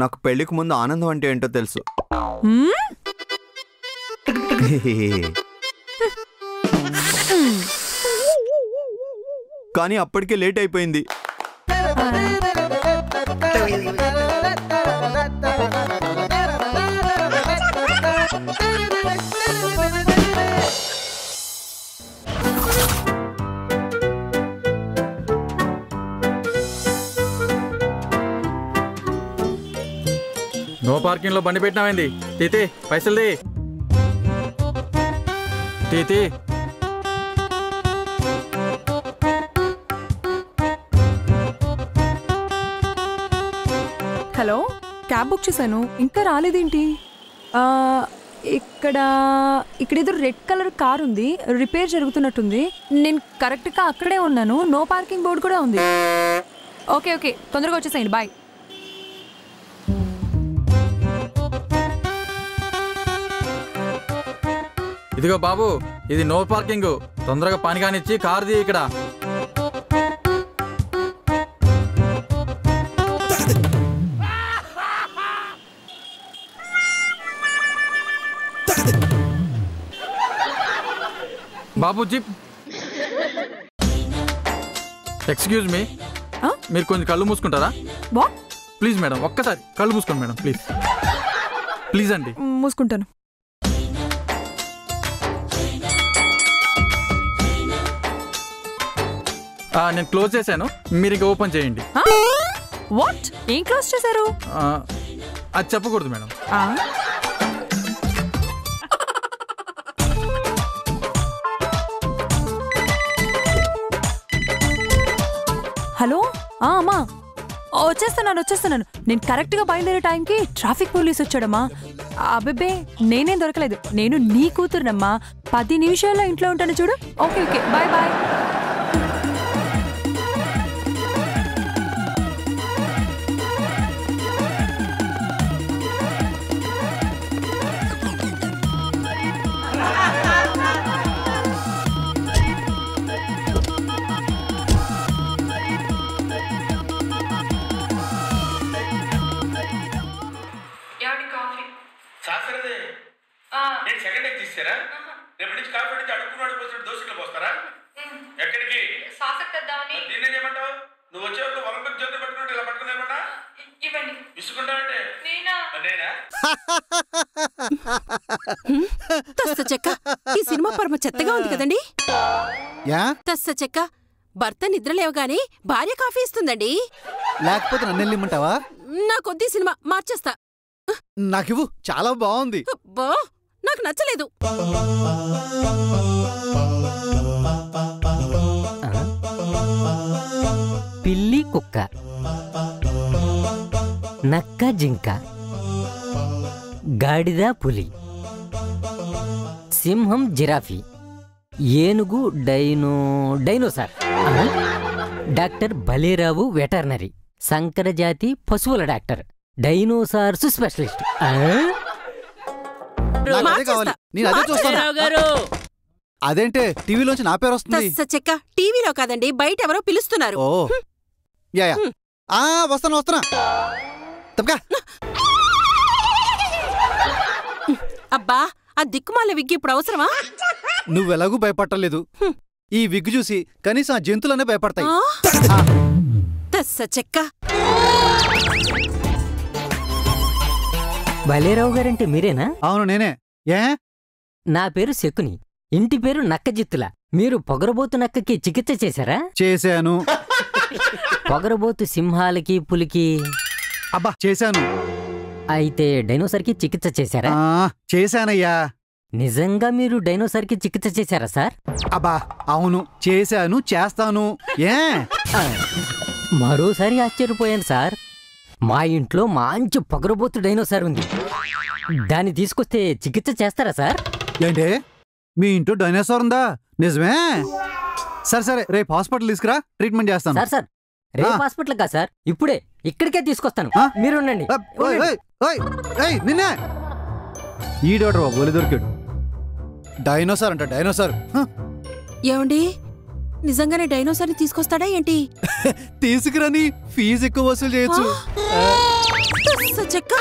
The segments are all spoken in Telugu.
నాకు పెళ్లికి ముందు ఆనందం అంటే ఏంటో తెలుసు హ్మ్? కానీ అప్పటికే లేట్ అయిపోయింది నో పార్కింగ్ లో బండి పెట్టినామైంది తీతి పైసలు తీ తీతి హలో క్యాబ్ బుక్ చేశాను ఇంకా రాలేదేంటి ఆ, ఇక్కడ ఇక్కడ ఏదో రెడ్ కలర్ కార్ ఉంది రిపేర్ జరుగుతున్నట్టుంది నేను కరెక్ట్గా అక్కడే ఉన్నాను నో పార్కింగ్ బోర్డు కూడా ఉంది ఓకే ఓకే తొందరగా వచ్చేసేయండి బాయ్ ఇదిగో బాబు ఇది నో పార్కింగ్ తొందరగా పని కానిచ్చి కారు తీ ఇక్కడ బాబు జీప్ ఎక్స్క్యూజ్ మీ ఆ? మీరు కొంచెం కళ్ళు మూసుకుంటారా వాట్ ప్లీజ్ మేడం ఒక్కసారి కళ్ళు మూసుకోండి మేడం ప్లీజ్ ప్లీజ్ అండి మూసుకుంటాను ఆ, నేను క్లోజ్ చేశాను మీరు ఇంకా ఓపెన్ చేయండి వాట్ ఏం క్లోజ్ చేశారు ఆ, అది చెప్పకూడదు మేడం ఆ? హలో ఆ, అమ్మా ఓ, వచ్చేస్తున్నాను వచ్చేస్తున్నాను నేను కరెక్ట్గా బయలుదేరే టైంకి ట్రాఫిక్ పోలీస్ వచ్చాడమ్మా అబ్బే నేనేం దొరకలేదు నేను నీ కూతురునమ్మా పది నిమిషాల్లో ఇంట్లో ఉంటాను చూడు ఓకే ఓకే బాయ్ బాయ్ ఏమండి కాఫీ శాస్త్రదే నేను సెకండ్ ఎగ్ తీసారా రేపటి నుంచి కాఫీ నుంచి అడుక్కున్నాడు పోసినట్టు దోశలో పోస్తారా ఎక్కడికి సాసక్ తెద్దామని మరి దీన్ని చేయమంటావు నువ్వు వచ్చే వరకు ఒలింపిక్ జ్యోతి పట్టుకుంటే ఇలా పట్టుకునేమన్నా ఇవ్వండి విసుకుంటావంటే నేనా మరి నేనా తస్స చెక్క ఈ సినిమా పరమ చెత్తగా ఉంది కదండి యా తస్స చెక్క భర్త నిద్రలేవగానే భార్య కాఫీ ఇస్తుందండి లేకపోతే నన్ను వెళ్ళిమ్మంటావా నా కొద్ది సినిమా మార్చేస్తా నాకివ్వు చాలా బాగుంది అబ్బా నాకు నచ్చలేదు పిల్లి కుక్క నక్క జింక గాడిద పులి సింహం జిరాఫీ ఏనుగు డైనో డైనోసార్ ఆ? డాక్టర్ బలేరావు వెటర్నరీ సంకరజాతి పశువుల డాక్టర్ డైనోసార్స్ స్పెషలిస్ట్ ఆ? నాకు అదే మార్చేస్తా. కావాలి నేను అదే చూస్తాను మార్చేస్తా. అదేంటే టీవీలోంచి నా పేరు వస్తుంది తస్స చెక్క టీవీలో కాదండి బయట ఎవరో పిలుస్తున్నారు ఓ యా యా ఆ వస్తాను వస్తున్నా తప్పకా అబ్బా ఆ దిక్కుమాల విగ్గి ఇప్పుడు అవసరమా నువ్వెలాగూ భయపట్టలేదు ఈ విగ్గు చూసి కనీసం ఆ జంతువులనే భయపడతాయి ఆ? ఆ, తస్స చెక్క బలేరావు గారంటే మీరేనా అవును నేనే ఏ నా పేరు శకుని ఇంటి పేరు నక్కజిత్తుల మీరు పొగరబోతు నక్కకి చికిత్స చేశారా చేశాను పొగరబోతు సింహాలకి పులికి అబ్బా చేశాను అయితే డైనోసార్కి చికిత్స చేశారా ఆ చేశానయ్యా నిజంగా మీరు డైనోసార్కి చికిత్స చేశారా సార్ అబ్బా అవును చేశాను చేస్తాను ఏ ఆ, మరోసారి ఆశ్చర్యపోయాను సార్ మా ఇంట్లో మంచి పొగరబోతు డైనోసార్ ఉంది దాన్ని తీసుకొస్తే చికిత్స చేస్తారా సార్ ఏంటి మీ ఇంట్లో డైనోసార్ ఉందా నిజమే సరే సరే రేపు హాస్పిటల్ తీసుకురా ట్రీట్మెంట్ చేస్తాను సార్ సార్ రేపు ఆ. హాస్పిటల్ కాదు సార్ ఇప్పుడే ఇక్కడికే తీసుకొస్తాను ఆ? మీరు ఉండండి అబ్, ఓయ్, ఓయ్, ఓయ్, ఏయ్, నిన్నే ఈడోటర్ బాబు ఒలి దొరికాడు డైనోసార్ అంట డైనోసార్ హ, ఏమండి నిజంగానే డైనోసార్ని తీసుకొస్తాడా ఏంటి తీసుకురని ఫీజు ఎక్కువ వసూలు చేయొచ్చు తస్స చెక్క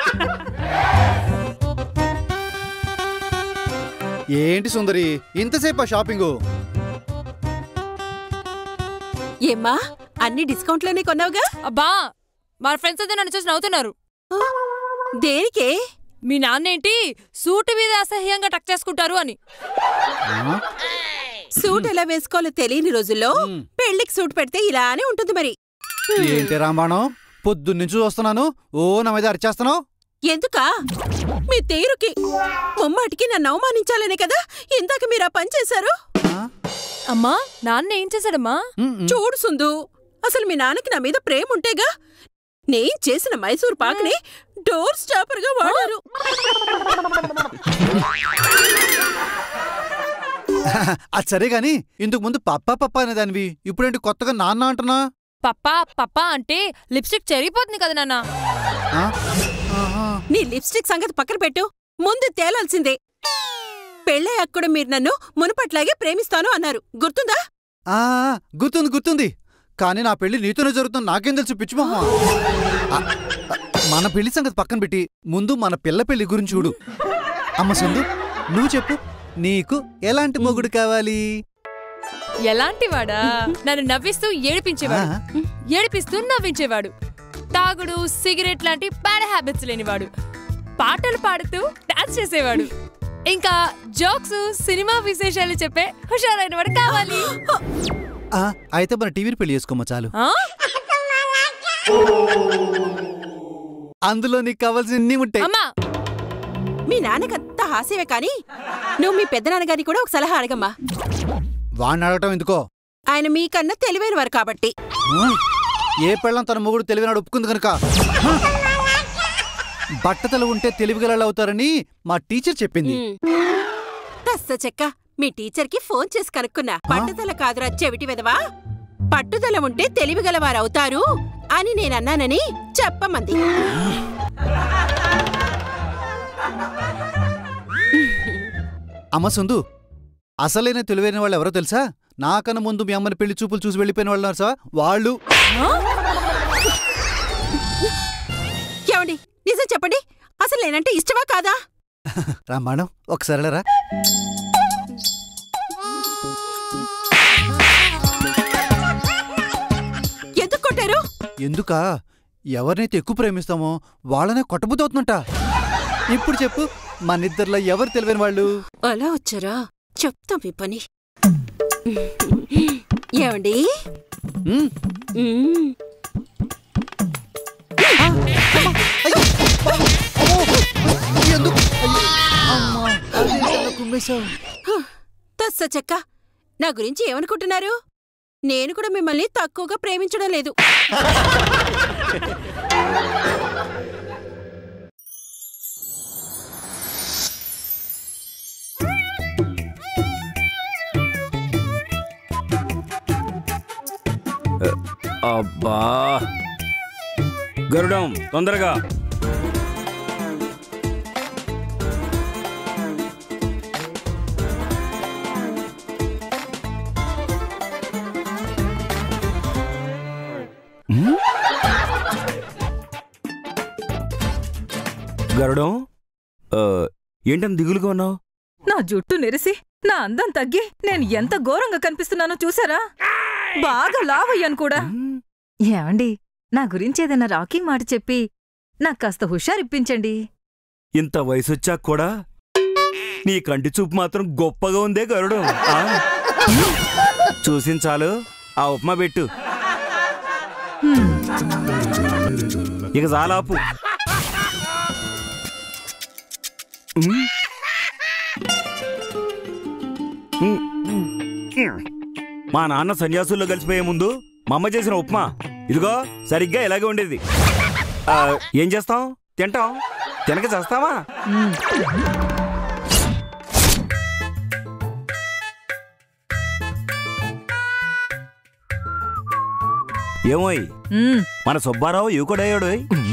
ఏంటి సుందరి ఇంతసేపు షాపింగు ఏమ్మా అన్ని డిస్కౌంట్లోనే కొన్నావుగా అబ్బా మా ఫ్రెండ్స్ అయితే నన్ను చూసి నవ్వుతున్నారు దేనికే మీ నాన్నేంటి సూటు మీద అసహ్యంగా టక్ చేసుకుంటారు అని సూట్ ఎలా వేసుకోవాలో తెలియని రోజుల్లో పెళ్లికి సూట్ పెడితే ఇలానే ఉంటుంది మరి ఏంటి రాంబాణం పొద్దున్నుంచి చూస్తున్నాను ఓ నా మీద అరిచేస్తున్నావు ఎందుకా మీ తీరుకి ముమ్మాటికి నన్ను అవమానించాలనే కదా ఇందాక మీరు ఆ పని చేశారు అమ్మా నాన్న ఏం చేశాడమ్మా చూడు సుందు అసలు మీ నాన్నకి నా మీద ప్రేమ ఉంటేగా నేను చేసిన మైసూర్ పాక్ని డోర్ స్టాపర్ గా వాడారు అది సరే గాని ఇందుకు ముందు పప్ప పప్ప అనేదానివి ఇప్పుడేంటి కొత్తగా నాన్న అంటున్నా పప్పా పప్పా అంటే లిప్స్టిక్ చెరిగిపోతుంది కదా నాన్న ఆ? ఆహా. నీ లిప్స్టిక్ సంగతి పక్కన పెట్టు ముందు తేలాల్సిందే పెళ్ళయ్యాక కూడా మీరు నన్ను మునుపట్లాగే ప్రేమిస్తాను అన్నారు గుర్తుందా ఆ, గుర్తుంది గుర్తుంది కానీ నా పెళ్లి నీతోనే జరుగుతుంది నాకేం తెలుసు పిచ్చి మొహం ఆ, ఆ, మన పెళ్లి సంగతి పక్కన పెట్టి ముందు మన పిల్ల పెళ్లి గురించి చూడు అమ్మ సందు నువ్వు చెప్పు నీకు ఎలాంటి మొగుడు కావాలి ఎలాంటి వాడా నన్ను నవ్విస్తూ ఏడిపించేవాడు ఆ? ఏడిపిస్తూ నవ్వించేవాడు తాగుడు సిగరెట్ లాంటి బ్యాడ్ హ్యాబిట్స్ లేనివాడు పాటలు పాడుతూ డాన్స్ చేసేవాడు ఇంకా జోక్స్ సినిమా విశేషాలు చెప్పే హుషారైన వాడు కావాలి ఆ, అయితే మన టీవీని పెళ్లి చేసుకోమా చాలు ఆ? అందులో నీకు కావాల్సిన ఉంటాయి అమ్మా మీ నాన్నకంత హాస్యమే కాని నువ్వు మీ పెద్దనాన్నగారిని కూడా ఒక సలహా అడగమ్మా వాడిని అడగటం ఎందుకో ఆయన మీకన్నా తెలివైన వారు కాబట్టి ఆ? ఏ పెళ్ళం తన మొగుడు తెలివినాడు ఒప్పుకుంది కనుక ఆ? బట్టతలు ఉంటే తెలివిగలలు అవుతారని మా టీచర్ చెప్పింది తస్స చెక్క మీ టీచర్కి ఫోన్ చేసి కనుక్కున్నా పట్టుదల కాదురా చెవిటి వెదవా పట్టుదల ఉంటే తెలివిగలవారు అవుతారు అని నేనన్నానని చెప్పమంది అమ్మ సుందు అసలైన తెలివైన వాళ్ళు ఎవరో తెలుసా నాకన్నా ముందు మీ అమ్మని పెళ్లి చూపులు చూసి వెళ్ళిపోయిన వాళ్ళు ఉన్నారు సార్ వాళ్ళు ఏమండి నిజం చెప్పండి అసలు నేనంటే ఇష్టమా కాదా రామాణం ఒకసారి రా ఎందుకు కొట్టారు ఎందుకా ఎవరినైతే ఎక్కువ ప్రేమిస్తామో వాళ్ళనే కొట్టబుద్దవుతుందంట ఇప్పుడు చెప్పు మనిద్దరిలో ఎవరు తెలివైన వాళ్ళు అలా వచ్చారా చెప్తాం మీ పని ఏమండి ఉమ్, మ్మ్. ఎందుకు అయ్యో, అమ్మా, అదే తల కుమ్మేశావు. తస్స చెక్క నా గురించి ఏమనుకుంటున్నారు నేను కూడా మిమ్మల్ని తక్కువగా ప్రేమించడం లేదు అబ్బా గరుడం తొందరగా హ్మ్? గరుడం ఆ, ఏంటని దిగులుగా ఉన్నావు నా జుట్టు నెరిసి నా అందం తగ్గి నేను ఎంత ఘోరంగా కనిపిస్తున్నానో చూసారా బాగా లావయ్యాను కూడా ఏమండి నా గురించి ఏదైనా రాకింగ్ మాట చెప్పి నాకు కాస్త హుషారిప్పించండి ఇంత వయసొచ్చాక కూడా నీ కంటి చూపు మాత్రం గొప్పగా ఉందే గరుడం ఆ? చూసించాలు ఆ ఉప్మా పెట్టు ఇక చాలాపు ఉమ్. ఉమ్. మా నాన్న సన్యాసుల్లో కలిసిపోయే ముందు మా అమ్మ చేసిన ఉప్మా ఇదిగో సరిగ్గా ఇలాగే ఉండేది ఆ, ఏం చేస్తాం తింటాం తినక చేస్తావా ఏమోయ్ మ్మ్. మన సుబ్బారావు యువకుడయ్యాడు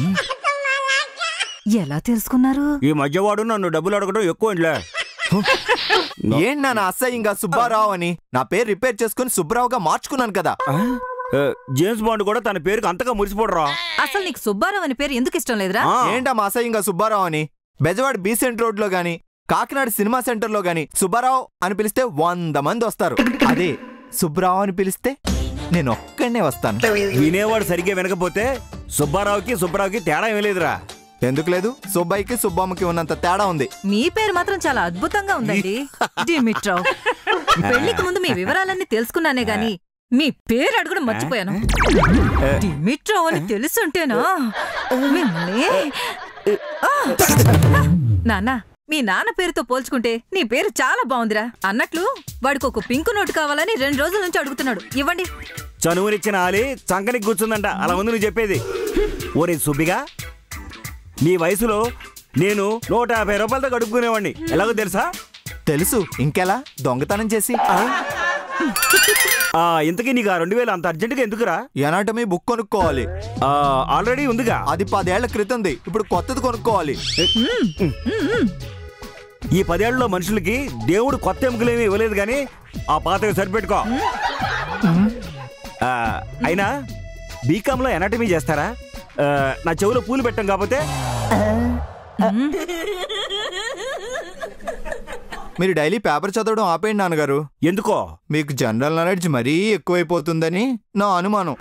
ఎలా తెలుసుకున్నారు ఈ మధ్యవాడు నన్ను డబ్బులు అడగడం ఎక్కువ ఇంట్లే ఏంటి నాన్న అసహ్యంగా సుబ్బారావు అని నా పేరు రిపేర్ చేసుకుని సుబ్బారావుగా మార్చుకున్నాను కదా ఆ, జేమ్స్ బాండ్ కూడా తన పేరుకి అంతగా మురిసిపోడరా అసలు నీకు సుబ్బారావు అనే పేరు ఎందుకు ఇష్టం లేదురా ఏంటమ్మా అసహ్యంగా సుబ్బారావు అని బెజవాడ బీ సెంటర్ రోడ్ లో గాని కాకినాడ సినిమా సెంటర్ లో గాని సుబ్బారావు అని పిలిస్తే వంద మంది వస్తారు అదే సుబ్రావు అని పిలిస్తే నేను ఒక్కడనే వస్తాను వినేవాడు సరిగ్గా వినకపోతే సుబ్బారావుకి సుబ్బారావుకి తేడా ఏమీ లేదురా ఎందుకు లేదు సుబ్బయ్యకి సుబ్బమ్మకి ఉన్నంత తేడా ఉంది మీ పేరు మాత్రం చాలా అద్భుతంగా ఉందండి డిమిట్రావ్ పెళ్లికి ముందు మీ వివరాలన్నీ తెలుసుకున్నానే గాని మీ పేరు అడగడం మర్చిపోయాను డిమిట్రావ్ అని తెలుసుంటేనా మిమ్మల్ని ఆ! నాన్న మీ నాన్న పేరుతో పోల్చుకుంటే నీ పేరు చాలా బాగుందిరా అన్నట్లు వాడికి ఒక పింక్ నోటు కావాలని రెండు రోజుల నుంచి అడుగుతున్నాడు ఇవ్వండి చనువునిచ్చిన ఆలి చంకనికి కూర్చుందంట అలా ఉంది నువ్వు చెప్పేది ఓరే సుబ్బిగా నీ వయసులో నేను నూట యాభై రూపాయలతో గడుపుకునేవాడిని ఎలాగో తెలుసా తెలుసు ఇంకెలా దొంగతనం చేసి ఆ ఇంతకీ నీకు ఆ రెండు వేలు అంత అర్జెంటుగా ఎందుకురా ఎనాటమీ బుక్ కొనుక్కోవాలి ఆ, ఆల్రెడీ ఉందిగా అది పదేళ్ల క్రితంది ఇప్పుడు కొత్తది కొనుక్కోవాలి ఈ పదేళ్లలో మనుషులకి దేవుడు కొత్త ఎముకలేమి ఇవ్వలేదు కానీ ఆ పాతవి సరిపెట్టుకో ఆ, అయినా బీకాంలో ఎనాటమీ చేస్తారా ఆ, నా చెవులో పూలు పెట్టాం కాకపోతే మీరు డైలీ పేపర్ చదవడం ఆపేయండి నాన్నగారు ఎందుకో మీకు జనరల్ నాలెడ్జ్ మరీ ఎక్కువైపోతుందని నా అనుమానం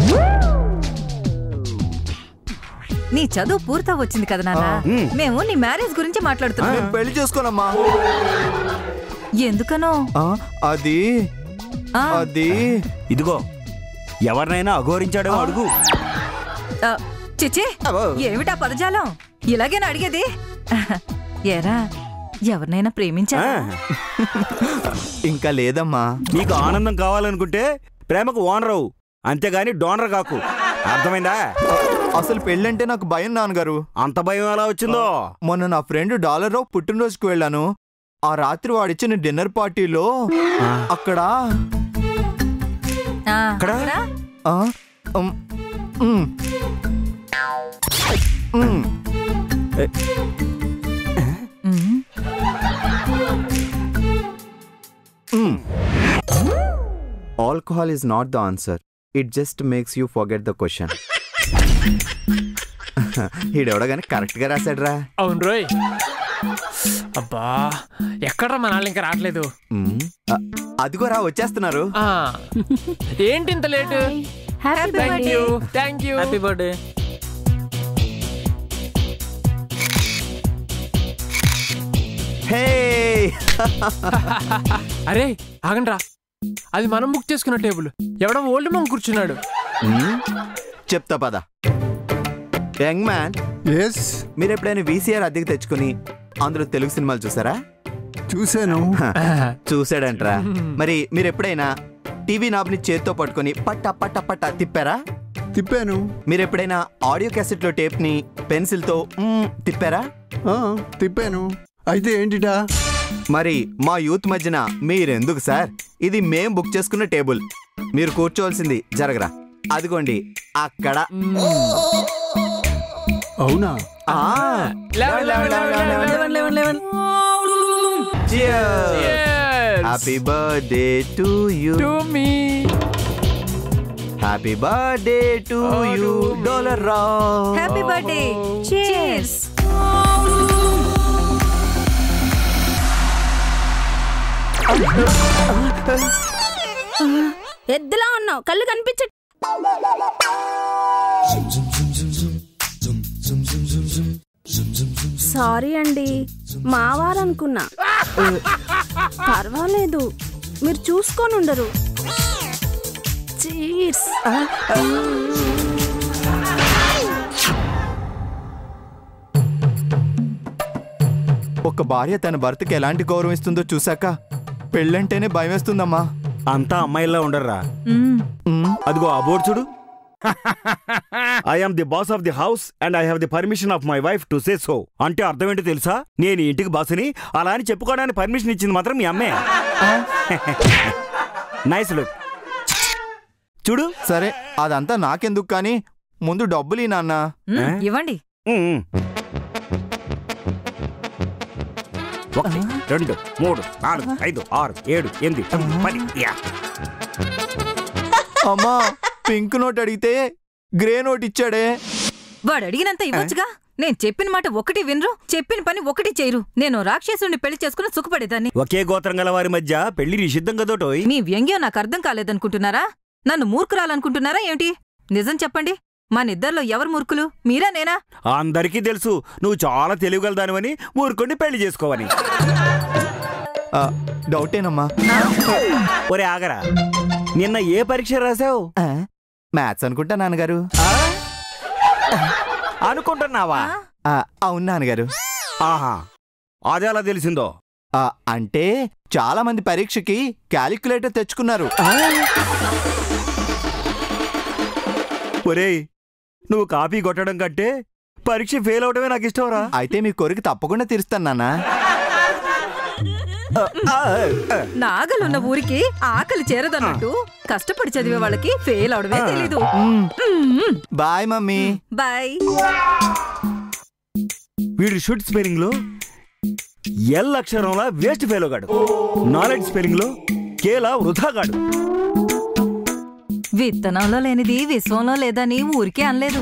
నీ చదువు పూర్తా వచ్చింది కదా నాన్న మేము నీ మ్యారేజ్ గురించి మాట్లాడుతున్నాం నేను పెళ్లి చేసుకోనమ్మా ఎందుకనో ఆ, అది ఆ, అది ఇదిగో ఎవరినైనా అఘోరించాడేమో అడుగు ఆ, చిచి ఏమిటా పదజాలం ఇలాగేనా అడిగేది ఏరా ఎవరినైనా ప్రేమించా ఆ, ఇంకా లేదమ్మా నీకు ఆనందం కావాలనుకుంటే ప్రేమకు ఓనర్ అవు అంతేగాని డోనర్ కాకు అర్థమైందా అసలు పెళ్ళంటే నాకు భయం నాన్నగారు అంత భయం ఎలా వచ్చిందో మొన్న నా ఫ్రెండ్ డాలర్ రావు పుట్టినరోజుకు వెళ్ళాను ఆ రాత్రి వాడిచ్చిన డిన్నర్ పార్టీలో అక్కడ ఆ, అక్కడ? అక్కడ? ఆ, um, um, um. Um, alcohol is not the answer it just makes you forget the question ఈడెవడగానే కరెక్ట్ గా రాశాడ్రా అవును రోయ్ అబ్బా ఎక్కడ్రా మా నాన్న ఇంకా రావట్లేదు మ్మ్. అ- అదిగోరా వచ్చేస్తున్నారు ఆ, ఏంటి ఇంత late happy thank you thank you happy birthday hey అరే ఆగండ్రా అది మనం బుక్ చేసుకున్న టేబుల్ ఎవడో ఓల్డ్ మంగ్ కూర్చున్నాడు మ్మ్. చెప్తా పద యంగ్ మ్యాన్ ఎస్ మీరు ఎప్పుడైనా వీసీఆర్ అద్దెకి తెచ్చుకుని అందులో తెలుగు సినిమాలు చూసారా చూశాను చూసాడంట్రా మరి మీరు ఎప్పుడైనా టీవీ నాబ్ని చేత్తో పట్టుకొని పట్ట పట్ట పట్ట తిప్పారా తిప్పాను మీరు ఎప్పుడైనా ఆడియో క్యాసెట్లో టేప్ని పెన్సిల్తో మ్మ్ తిప్పారా ఆ, తిప్పాను అయితే ఏంటిటా మరి మా యూత్ మధ్యన మీరెందుకు సార్ ఇది మేం బుక్ చేసుకున్న టేబుల్ మీరు కూర్చోవలసింది జరగరా అదిగోండి అక్కడ అవునా ఆ. Eleven, eleven, eleven, eleven, eleven. Cheers. Cheers. Happy birthday to you To me. Happy birthday to you డోలర్ రా హ్యాపీ బర్త్డే చీర్స్ ఎద్దులా ఉన్నావు కళ్ళు కనిపించ సారీ అండి మావారనుకున్నా పర్వాలేదు మీరు చూసుకొని ఉండరు చీర్స్ ఒక భార్య తన భర్తకి ఎలాంటి గౌరవం ఇస్తుందో చూసాక పెళ్ళంటేనే భయం వేస్తుందమ్మా అంతా అమ్మాయిలా ఉండర్రా అదిగో ఆ బోర్డు చూడు I am the boss of the house and I have the permission of my wife to say so అంటే అర్థం ఏంటో తెలుసా నేను ఈ ఇంటికి బాసుని అలా అని చెప్పుకోవడానికి పర్మిషన్ ఇచ్చింది మాత్రం మీ అమ్మే నైస్ లుక్ చూడు సరే అదంతా నాకెందుకు కానీ ముందు డబ్బులు ఈ నాన్న ఇవ్వండి ఉమ్. ఒకటి రెండు మూడు నాలుగు ఐదు ఆరు ఏడు ఎనిమిది తొమ్మిది పది యా. అమ్మా పింక్ నోట్ అడిగితే గ్రే నోట్ ఇచ్చాడే వాడు అడిగినంత ఇవ్వచ్చుగా నేను చెప్పిన మాట ఒకటి వినరు చెప్పిన పని ఒకటి చేయరు నేను రాక్షసుని పెళ్లి చేసుకుని సుఖపడేదాన్ని ఒకే గోత్రం గల వారి మధ్య పెళ్లి నిషిద్ధం కదోటోయ్ మీ వ్యంగ్యం నాకు అర్థం కాలేదనుకుంటున్నారా నన్ను మూర్ఖురాలనుకుంటున్నారా ఏంటి నిజం చెప్పండి మనిద్దరిలో ఎవరు మూర్ఖులు మీరా నేనా అందరికీ తెలుసు నువ్వు చాలా తెలివిగలదానివని ఊరుకొని పెళ్లి చేసుకోవని ఆ, డౌటేనమ్మా ఒరే ఆగరా నిన్న ఏ పరీక్ష రాసావు మ్యాథ్స్ అనుకుంటా నాన్నగారు అనుకుంటున్నావా ఆ, అవును నాన్నగారు ఆహా అదే అలా తెలిసిందో ఆ, అంటే చాలా మంది పరీక్షకి క్యాలిక్యులేటర్ తెచ్చుకున్నారు ఒరేయ్ నువ్వు కాపీ కొట్టడం కంటే పరీక్ష ఫెయిల్ అవడమే నాకు ఇష్టంరా అయితే మీ కోరిక తప్పకుండా తీరుస్తాను నాన్న నాగలున్న ఊరికి ఆకలి చేరదన్నట్టు కష్టపడి చదివే వాళ్ళకి ఫెయిల్ అవడమే తెలీదు బాయ్ మమ్మీ బాయ్ వీడు షుడ్ స్పెల్లింగ్ లో ఎల్ అక్షరంలా వేస్ట్ ఫెయిల్ గాడు నాలెడ్జ్ స్పెల్లింగ్ లో కేలా వృధాగాడు విత్తనంలో లేనిది విశ్వంలో లేదని ఊరికే అనలేదు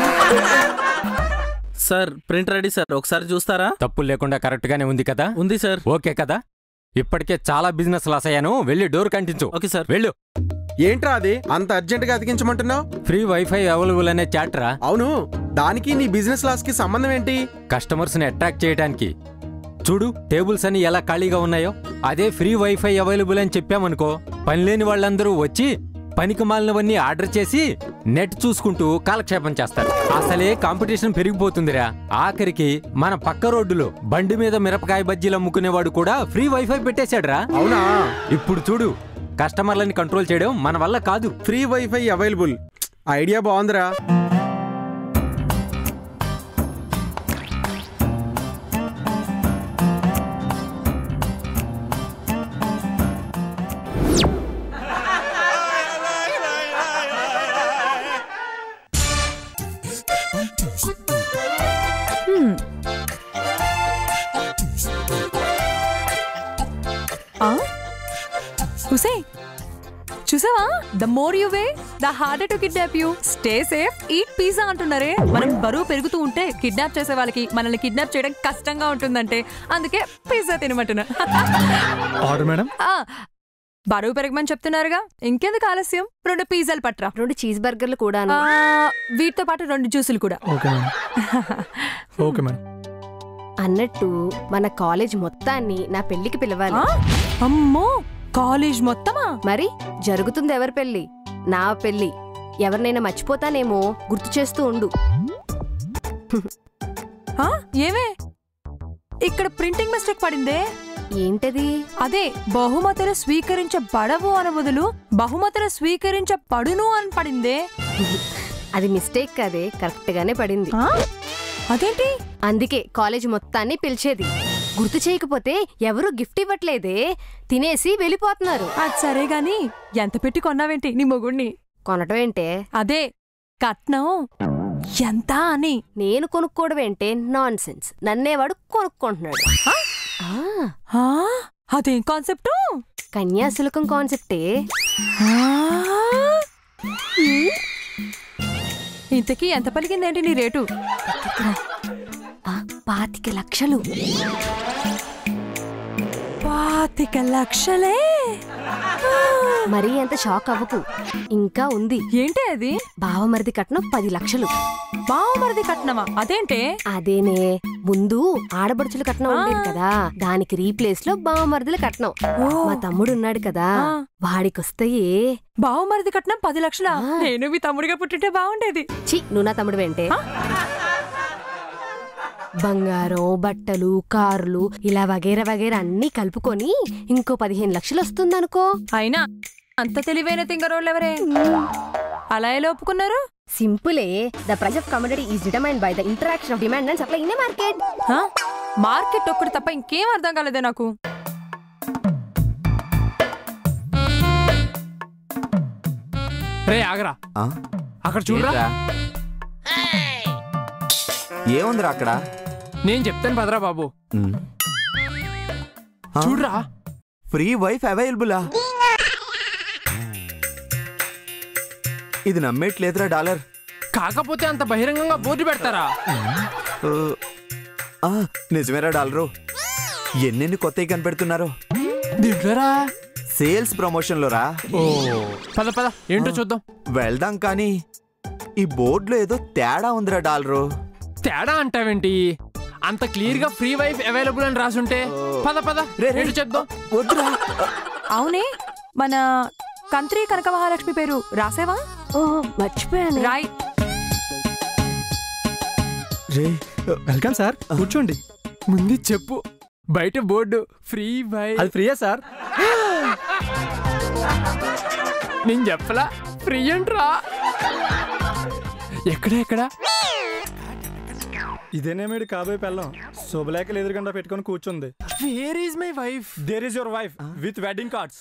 సార్ ప్రింట్ రెడీ సార్ ఒకసారి చూస్తారా తప్పులు లేకుండా కరెక్ట్ గానే ఉంది కదా ఉంది సార్ ఓకే కదా ఇప్పటికే చాలా బిజినెస్ లాస్ అయ్యాను వెళ్ళి డోర్ కంటించు ఓకే సార్ వెళ్ళు ఏంట్రా అది అంత అర్జెంట్ గా అతికించమంటున్నావు ఫ్రీ వైఫై అవైలబుల్ అనే చాట్రా అవును దానికి నీ బిజినెస్ లాస్ కి సంబంధం ఏంటి కస్టమర్స్ ని అట్రాక్ట్ చేయడానికి చూడు టేబుల్స్ అని ఎలా ఖాళీగా ఉన్నాయో అదే ఫ్రీ వైఫై అవైలబుల్ అని చెప్పామనుకో పని లేని వాళ్ళందరూ వచ్చి పనికి మాలినవన్నీ ఆర్డర్ చేసి నెట్ చూసుకుంటూ కాలక్షేపం చేస్తారు అసలే కాంపిటీషన్ పెరిగిపోతుందిరా ఆఖరికి మన పక్క రోడ్డులో బండి మీద మిరపకాయ బజ్జీలు అమ్ముకునేవాడు కూడా ఫ్రీ వైఫై పెట్టేశాడురా అవునా ఇప్పుడు చూడు కస్టమర్లని కంట్రోల్ చేయడం మన వల్ల కాదు ఫ్రీ వైఫై అవైలబుల్ ఐడియా బాగుందిరా ఆ? హుసే చూసావా the more you weigh the harder to kidnap you stay safe eat pizza అంటున్నారే మనం బరువు పెరుగుతూ ఉంటే కిడ్నాప్ చేసే వాళ్ళకి మనల్ని కిడ్నాప్ చేయడం కష్టంగా ఉంటుందంటే అందుకే పిజ్జా తినమంటున్నా ఆర్డర్ మేడం ఆ, బరువు పెరగమని చెప్తున్నారుగా ఇంకెందుకు ఆలస్యం రెండు పిజ్జాలు పట్రా రెండు చీజ్ బర్గర్లు కూడా ఆ, వీటితో పాటు రెండు జ్యూసులు కూడా ఓకే మేడం ఓకే మేడం అన్నట్టు మన కాలేజ్ మొత్తాన్ని నా పెళ్లికి పిలవాలి అమ్మో కాలేజ్ మొత్తమా మరి జరుగుతుంది ఎవరి పెళ్లి నా పెళ్లి ఎవరినైనా మర్చిపోతానేమో గుర్తు చేస్తూ ఉండు ఆ, ఏమే ఇక్కడ ప్రింటింగ్ మిస్టేక్ పడిందే ఏంటది అదే బహుమతులు స్వీకరించబడవు అన బదులు బహుమతులు స్వీకరించబడును అని పడిందే అది మిస్టేక్ కదే కరెక్ట్ గానే పడింది అదేంటి అందుకే కాలేజ్ మొత్తాన్ని పిలిచేది గుర్తు చేయకపోతే ఎవరు గిఫ్ట్ ఇవ్వట్లేదే తినేసి వెళ్ళిపోతున్నారు అది సరే గాని ఎంత పెట్టి కొన్నావేంటి నీ మొగుణ్ణి కొనటం ఏంటే అదే కట్నం ఎంత అని నేను కొనుక్కోవడం ఏంటే నాన్ సెన్స్ నన్నేవాడు కొనుక్కుంటున్నాడు ఆ, అదేం కాన్సెప్ట్ కన్యాశుల్కం కాన్సెప్టే ఇంతకీ ఎంత పలికిందేంటి నీ రేటు పాతిక లక్షలు పాతిక లక్షలే మరీ అంత షాక్ అవ్వకు ఇంకా ఉంది ఏంటి అది బావమరిది కట్నం పది లక్షలు బావమరిది కట్నమా అదేంటే అదేనే ముందు ఆడబడుచుల కట్నం ఉండేది కదా దానికి రీప్లేస్ లో బావమరిదిల కట్నం మా తమ్ముడు ఉన్నాడు కదా వాడికొస్తాయే బావమరిది కట్నం పది లక్షల నేను మీ తమ్ముడిగా పుట్టింటే బాగుండేది చి నువ్వు నా తమ్ముడు వెంటే బంగారం బట్టలు కార్లు ఇలా వగేరా వగేరా అన్నీ కలుపుకొని ఇంకో పదిహేను లక్షలు వస్తుందనుకో అయినా అంత తెలివైన తింగరోళ్ళు ఎవరే అలా ఎలా ఒప్పుకున్నారు సింపులే the price of commodity is determine by the interaction of demand and supply in market market ఒక్కటి తప్ప ఇంకేం అర్థం కాలేదే నాకు రే ఆగరా ఆ? అక్కడ చూడరా ఏంట్రా? ఏముందిరా అక్కడ నేను చెప్తాను పదరా బాబు ఉమ్. ఆ? చూడరా ఫ్రీ వైఫ్ అవైలబులా ఇది నమ్మేట్లేదురా డాలర్ కాకపోతే అంత బహిరంగంగా బోర్డు పెడతారా ఆ, ఆ, నిజమేరా డాలరు ఎన్నెన్ని కొత్తవి కనిపెడుతున్నారు దీంట్లోరా సేల్స్ ప్రమోషన్లో రా ఓ పద పద ఏంటో చూద్దాం వెళ్దాం కానీ ఈ బోర్డులో ఏదో తేడా ఉందిరా డాలరు తేడా అంటావేంటి అంత క్లియర్ గా ఫ్రీ వైఫ్ అవైలబుల్ అని రాసుంటే పద పద ఏంటో చెప్దాం వద్దురా అవునే మన కంత్రి కనక మహాలక్ష్మి పేరు రాసేవా ఓహో మర్చిపోయాను రాయ్ రే వెల్కమ్ సార్ కూర్చోండి ముందు చెప్పు బయట బోర్డు ఫ్రీ వై అది ఫ్రీయే సార్ నేను చెప్పలా ఫ్రీ అంట్రా ఎక్కడ ఎక్కడ ఇదేనే మీడు కాబోయే పెళ్ళం శుభలేఖలు ఎదురుగండా పెట్టుకొని కూర్చుంది where is my wife there is your wife with wedding cards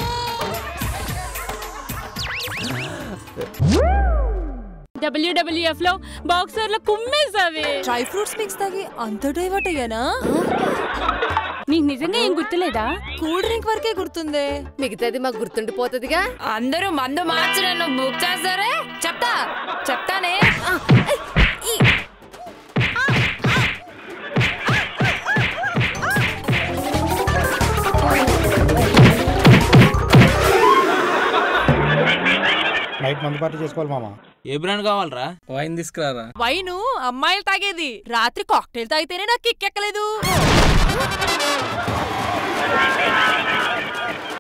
WWF లో బాక్సర్ల కుమ్మేసావే డ్రై ఫ్రూట్స్ మిక్స్ తాగి అంత డైవర్ట్ అయ్యానా నీకు నిజంగా ఏం గుర్తులేదా కూల్ డ్రింక్ వరకే గుర్తుందే మిగతాది మాకు గుర్తుండిపోతుందిగా అందరూ మందు మార్చి నన్ను బుక్ చేస్తారే చెప్తా చెప్తానే నైట్ మందు పార్టీ చేసుకోవాలి మామ ఏ బ్రాండ్ కావాలరా వైన్ తీసుకురారా వైను అమ్మాయిలు తాగేది రాత్రి కాక్టైల్ తాగితేనే నాకు కిక్కెక్కలేదు